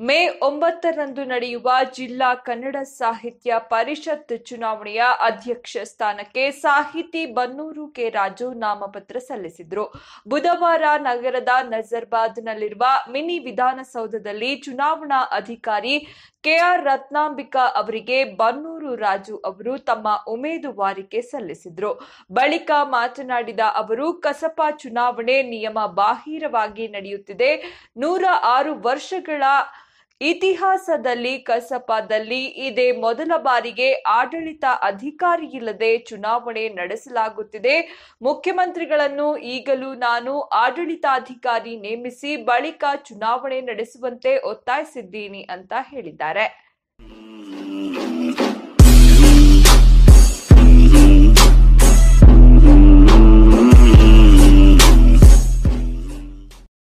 ಮೇ ಒಂಬತ್ತರಂದು ನಡೆಯುವ ಜಿಲ್ಲಾ ಕನ್ನಡ ಸಾಹಿತ್ಯ ಪರಿಷತ್ ಚುನಾವಣೆಯ ಅಧ್ಯಕ್ಷ ಸ್ಥಾನಕ್ಕೆ ಸಾಹಿತಿ ಬನ್ನೂರು ಕೆ ರಾಜು ನಾಮಪತ್ರ ಸಲ್ಲಿಸಿದ್ರು ಬುಧವಾರ ನಗರದ ನಜರ್ಬಾದ್ನಲ್ಲಿರುವ ಮಿನಿ ವಿಧಾನಸೌಧದಲ್ಲಿ ಚುನಾವಣಾ ಅಧಿಕಾರಿ ಕೆಆರ್ ರತ್ನಾಂಬಿಕಾ ಅವರಿಗೆ ಬನ್ನೂರು ರಾಜು ಅವರು ತಮ್ಮ ಉಮೇದುವಾರಿಕೆ ಸಲ್ಲಿಸಿದ್ರು ಬಳಿಕ ಮಾತನಾಡಿದ ಅವರು ಕಸಪಾ ಚುನಾವಣೆ ನಿಯಮ ಬಾಹಿರವಾಗಿ ನಡೆಯುತ್ತಿದೆ ನೂರ ಆರು ವರ್ಷಗಳ ಇತಿಹಾಸದಲ್ಲಿ ಕಸಪಾದಲ್ಲಿ ಇದೇ ಮೊದಲ ಬಾರಿಗೆ ಆಡಳಿತ ಅಧಿಕಾರಿಯಿಲ್ಲದೆ ಚುನಾವಣೆ ನಡೆಸಲಾಗುತ್ತಿದೆ ಮುಖ್ಯಮಂತ್ರಿಗಳನ್ನು ಈಗಲೂ ನಾನು ಆಡಳಿತಾಧಿಕಾರಿ ನೇಮಿಸಿ ಬಳಿಕ ಚುನಾವಣೆ ನಡೆಸುವಂತೆ ಒತ್ತಾಯಿಸಿದ್ದೀನಿ ಅಂತ ಹೇಳಿದ್ದಾರೆ